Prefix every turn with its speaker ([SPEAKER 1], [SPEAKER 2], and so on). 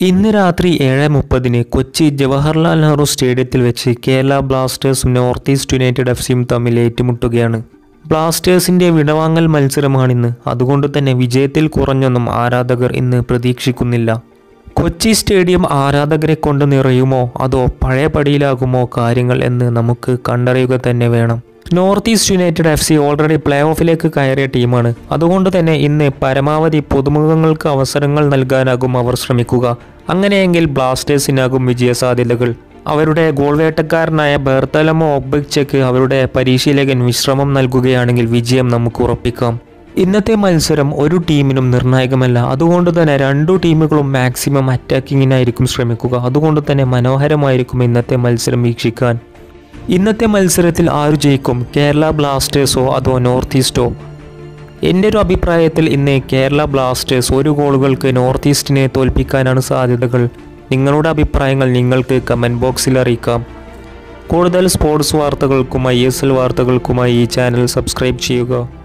[SPEAKER 1] ഇന്ന് രാത്രി ഏഴ് മുപ്പതിന് കൊച്ചി ജവഹർലാൽ നെഹ്റു സ്റ്റേഡിയത്തിൽ വെച്ച് കേരള ബ്ലാസ്റ്റേഴ്സും നോർത്ത് ഈസ്റ്റ് യുണൈറ്റഡ് എഫ് സിയും തമ്മിൽ ഏറ്റുമുട്ടുകയാണ് ബ്ലാസ്റ്റേഴ്സിന്റെ വിടവാങ്ങൽ മത്സരമാണിന്ന് അതുകൊണ്ട് തന്നെ വിജയത്തിൽ കുറഞ്ഞൊന്നും ആരാധകർ ഇന്ന് പ്രതീക്ഷിക്കുന്നില്ല കൊച്ചി സ്റ്റേഡിയം ആരാധകരെ കൊണ്ട് നിറയുമോ അതോ പഴയ പടിയിലാകുമോ കാര്യങ്ങൾ എന്ന് നമുക്ക് കണ്ടറിയുക തന്നെ വേണം north east united F C already play ഓഫിലേക്ക് കയറിയ ടീമാണ് അതുകൊണ്ട് തന്നെ ഇന്ന് പരമാവധി പുതുമുഖങ്ങൾക്ക് അവസരങ്ങൾ നൽകാനാകും അവർ ശ്രമിക്കുക അങ്ങനെയെങ്കിൽ ബ്ലാസ്റ്റേഴ്സിനാകും വിജയസാധ്യതകൾ അവരുടെ ഗോൾ വേട്ടക്കാരനായ ബെർത്തലമോ ഒബ്ബിക്ചക്ക് അവരുടെ പരിശീലകൻ വിശ്രമം നൽകുകയാണെങ്കിൽ വിജയം നമുക്ക് ഉറപ്പിക്കാം ഇന്നത്തെ മത്സരം ഒരു ടീമിനും നിർണായകമല്ല അതുകൊണ്ട് തന്നെ രണ്ടു ടീമുകളും മാക്സിമം അറ്റാക്കിങ്ങിനായിരിക്കും ശ്രമിക്കുക അതുകൊണ്ട് തന്നെ മനോഹരമായിരിക്കും ഇന്നത്തെ മത്സരം വീക്ഷിക്കാൻ ഇന്നത്തെ മത്സരത്തിൽ ആരു ജയിക്കും കേരള ബ്ലാസ്റ്റേഴ്സോ അതോ നോർത്ത് ഈസ്റ്റോ എൻ്റെ ഒരു അഭിപ്രായത്തിൽ ഇന്ന് കേരള ബ്ലാസ്റ്റേഴ്സ് ഒരു ഗോളുകൾക്ക് നോർത്ത് ഈസ്റ്റിനെ തോൽപ്പിക്കാനാണ് സാധ്യതകൾ നിങ്ങളുടെ അഭിപ്രായങ്ങൾ നിങ്ങൾക്ക് കമൻറ്റ് ബോക്സിൽ അറിയിക്കാം കൂടുതൽ സ്പോർട്സ് വാർത്തകൾക്കും ഐ എസ് എൽ വാർത്തകൾക്കുമായി ഈ ചാനൽ സബ്സ്ക്രൈബ് ചെയ്യുക